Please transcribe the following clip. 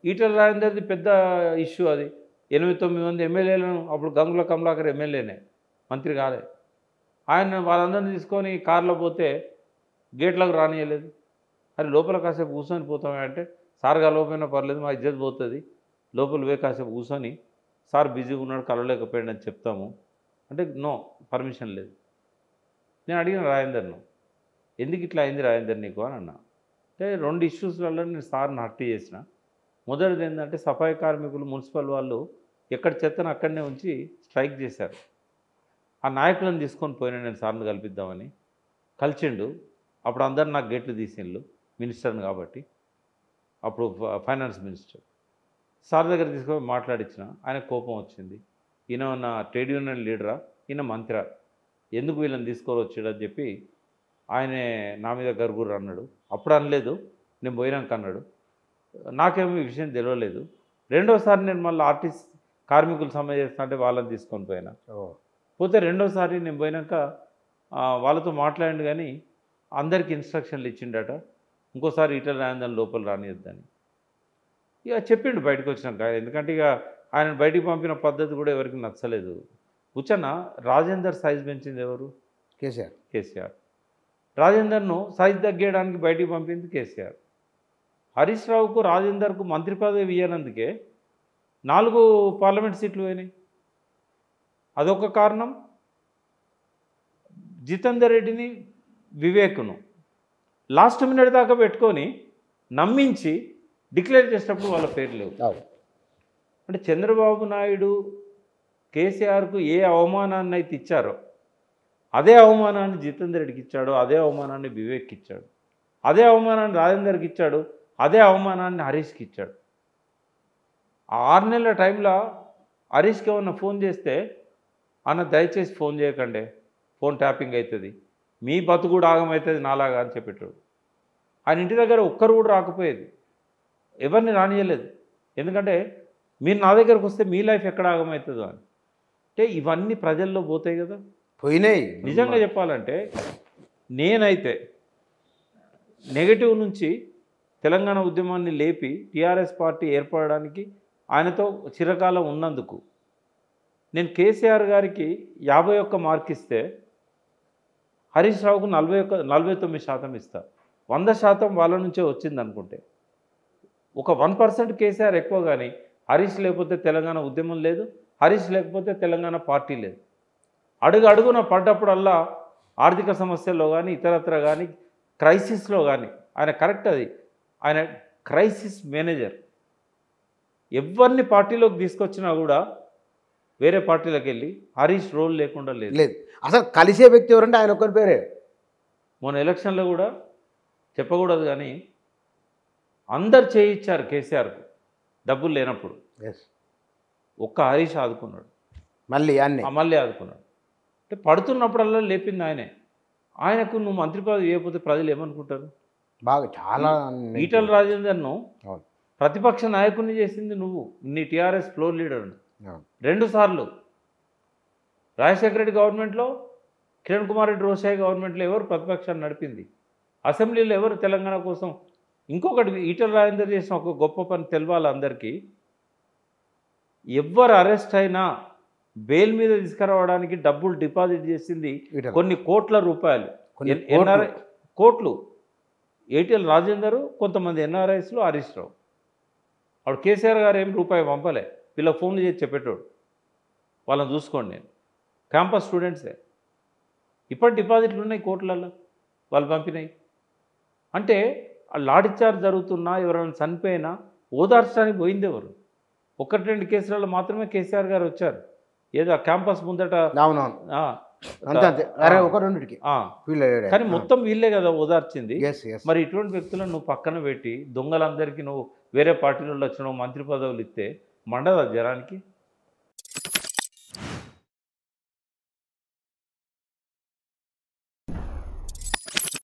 ఈటల రాజేందర్ది పెద్ద ఇష్యూ అది ఎనిమిది తొమ్మిది మంది ఎమ్మెల్యేలను అప్పుడు గంగుల కమలాకర్ ఎమ్మెల్యేనే మంత్రి కాలే ఆయన వాళ్ళందరినీ తీసుకొని కారులో పోతే గేట్లకు రానియలేదు అరే లోపల కాసేపు కూర్చొని పోతామే అంటే సార్ కలవకపోయినా పర్లేదు మా ఇజ్జత్ పోతుంది లోపల పోయి కాసేపు కూర్చొని సార్ బిజీగా ఉన్నాడు కలవలేకపోయాడు అని చెప్తాము అంటే నో పర్మిషన్ లేదు నేను అడిగిన రాజేందర్ను ఎందుకు ఇట్లా అయింది రాజేందర్ నీకు అని అన్నా అంటే రెండు ఇష్యూస్లలో నేను సార్ని హర్ట్ చేసిన మొదటిది ఏంటంటే సఫాయి కార్మికులు మున్సిపల్ వాళ్ళు ఎక్కడ చెత్తను అక్కడనే ఉంచి స్ట్రైక్ చేశారు ఆ నాయకులను తీసుకొని పోయినా నేను సార్ని కల్పిద్దామని కలిసిండు అప్పుడు అందరు నాకు గేట్లు తీసిండ్లు మినిస్టర్ని కాబట్టి అప్పుడు ఫ- ఫైనాన్స్ మినిస్టర్ సార్ దగ్గర తీసుకొని మాట్లాడించిన ఆయన కోపం వచ్చింది ఈయన నా ట్రేడ్ యూనియన్ లీడరా ఈయన మంత్రా ఎందుకు వీళ్ళని తీసుకొని వచ్చాడని చెప్పి ఆయనే నా మీద గరుగురు అన్నాడు అప్పుడు అనలేదు నేను పోయినాక అన్నాడు నాకేమో ఈ విషయం తెలియలేదు రెండోసారి నేను మళ్ళీ ఆర్టిస్ట్ కార్మికులు సమ్మె చేస్తా అంటే వాళ్ళని తీసుకొని పోయినా పోతే రెండోసారి నేను పోయినాక ఆ, వాళ్ళతో మాట్లాడిండు కానీ అందరికి ఇన్స్ట్రక్షన్లు ఇచ్చిండట ఇంకోసారి ఈటల రాయందని లోపల రానియద్దని ఇక చెప్పిండు బయటకు వచ్చినాక ఎందుకంటే ఇక ఆయన బయటికి పంపిన పద్ధతి కూడా ఎవరికి నచ్చలేదు కూర్చొన్న రాజేందర్ సైజ్ పెంచింది ఎవరు కేసీఆర్ కేసీఆర్ రాజేందర్ను సైజ్ తగ్గేయడానికి బయటికి పంపింది కేసీఆర్ హరీష్ రావుకు రాజేందర్కు మంత్రి పదవి ఇయ్యనందుకే నాలుగు పార్లమెంట్ సీట్లు పోయినాయి అదొక కారణం జితేందర్ రెడ్డిని వివేక్ను లాస్ట్ మినిట్ దాకా పెట్టుకొని నమ్మించి డిక్లేర్ చేసినప్పుడు వాళ్ళ పేరు లేవు అవును అంటే చంద్రబాబు నాయుడు కేసీఆర్కు ఏ అవమానాన్ని అయితే ఇచ్చారో అదే అవమానాన్ని జితేందర్ రెడ్డికి ఇచ్చాడు అదే అవమానాన్ని వివేక్కి ఇచ్చాడు అదే అవమానాన్ని రాజేందర్కి ఇచ్చాడు అదే అవమానాన్ని హరీష్కి ఇచ్చాడు ఆ ఆరు నెలల టైంలో హరీష్కి ఏమన్నా ఫోన్ చేస్తే అన్న దయచేసి ఫోన్ చేయకండి ఫోన్ ట్యాపింగ్ అవుతుంది మీ బతుకు కూడా ఆగమవుతుంది నాలాగా అని చెప్పేటోడు ఆయన ఇంటి దగ్గర ఒక్కరు కూడా రాకపోయేది ఎవరిని రానియలేదు ఎందుకంటే మీరు నా దగ్గరకు వస్తే మీ లైఫ్ ఎక్కడ ఆగమవుతుందో అని అంటే ఇవన్నీ ప్రజల్లో పోతాయి కదా పోయినాయి నిజంగా చెప్పాలంటే నేనైతే నెగటివ్ నుంచి తెలంగాణ ఉద్యమాన్ని లేపి టీఆర్ఎస్ పార్టీ ఏర్పడడానికి ఆయనతో చిరకాలం ఉన్నందుకు నేను కేసీఆర్ గారికి యాభై ఒక్క మార్క్ ఇస్తే హరీష్ రావుకు నలభై ఒక్క నలభై తొమ్మిది శాతం ఇస్తా వంద శాతం వాళ్ళ నుంచే వచ్చింది అనుకుంటే ఒక వన్ పర్సెంట్ కేసీఆర్ ఎక్కువ కానీ హరీష్ లేకపోతే తెలంగాణ ఉద్యమం లేదు హరీష్ లేకపోతే తెలంగాణ పార్టీ లేదు అడుగు అడుగున పడ్డప్పుడల్లా ఆర్థిక సమస్యల్లో కానీ ఇతరత్ర కానీ క్రైసిస్లో కానీ ఆయన కరెక్ట్ అది ఆయన క్రైసిస్ మేనేజర్ ఎవరిని పార్టీలోకి తీసుకొచ్చినా కూడా వేరే పార్టీలోకి వెళ్ళి హరీష్ రోల్ లేకుండా లేదు లేదు అసలు కలిసే వ్యక్తి ఎవరంటే ఆయన ఒక్కరి పేరే మొన్న ఎలక్షన్లో కూడా చెప్పకూడదు కానీ అందరు చేయించారు కేసీఆర్కు డబ్బులు లేనప్పుడు ఎస్ ఒక్క హరీష్ ఆదుకున్నాడు మళ్ళీ అన్ని ఆ మళ్ళీ ఆదుకున్నాడు అంటే పడుతున్నప్పుడల్లా లేపింది ఆయనే ఆయనకు నువ్వు మంత్రి పదవి ఇవ్వకపోతే ప్రజలు ఏమనుకుంటారు బాగా చాలా ఈటల రాజేందర్ను అవును ప్రతిపక్ష నాయకుడిని చేసింది నువ్వు నీ టీఆర్ఎస్ ఫ్లోర్ లీడర్ అవును రెండు సార్లు రాజశేఖర రెడ్డి గవర్నమెంట్లో కిరణ్ కుమార్ రెడ్డి రోషయ్య గవర్నమెంట్లో ఎవరు ప్రతిపక్షాన్ని నడిపింది అసెంబ్లీలో ఎవరు తెలంగాణ కోసం ఇంకొకటి ఈటల రాజేందర్ చేసిన ఒక గొప్ప పని తెలవాలి అందరికీ ఎవ్వరు అరెస్ట్ అయినా బెయిల్ మీద తీసుకురావడానికి డబ్బులు డిపాజిట్ చేసింది ఈటల. కొన్ని కోట్ల రూపాయలు కొన్ని ఎన్- ఎన్ఆర్ఐ కోట్లు ఏటీఎల్ రాజేందర్ కొంతమంది ఎన్ఆర్ఐస్లో హరీష్ రావు అప్పుడు కేసీఆర్ గారు ఏం రూపాయి పంపలే వీళ్ళ ఫోన్లు చేసి చెప్పేటోడు వాళ్ళని చూసుకోండి నేను క్యాంపస్ స్టూడెంట్సే ఇప్పటి డిపాజిట్లు ఉన్నాయి కోట్లలో వాళ్ళు పంపినాయి అంటే ఆ లాఠీ చార్జ్ జరుగుతున్నా ఎవరైనా చనిపోయినా ఓదార్చడానికి పోయింది ఎవరు ఒకటి రెండు కేసులలో మాత్రమే కేసీఆర్ గారు వచ్చారు ఏదో ఆ క్యాంపస్ ముందట అవునవును ఆ, అంతే అంతే అరే ఒక రెండుకి ఆ, ఫీల్ కానీ మొత్తం వీళ్ళే కదా ఓదార్చింది ఎస్ ఎస్ మరి ఇటువంటి వ్యక్తులను నువ్వు పక్కన పెట్టి దొంగలందరికీ నువ్వు వేరే పార్టీలలో వచ్చిన మంత్రి పదవులు ఇస్తే మండదా జనానికి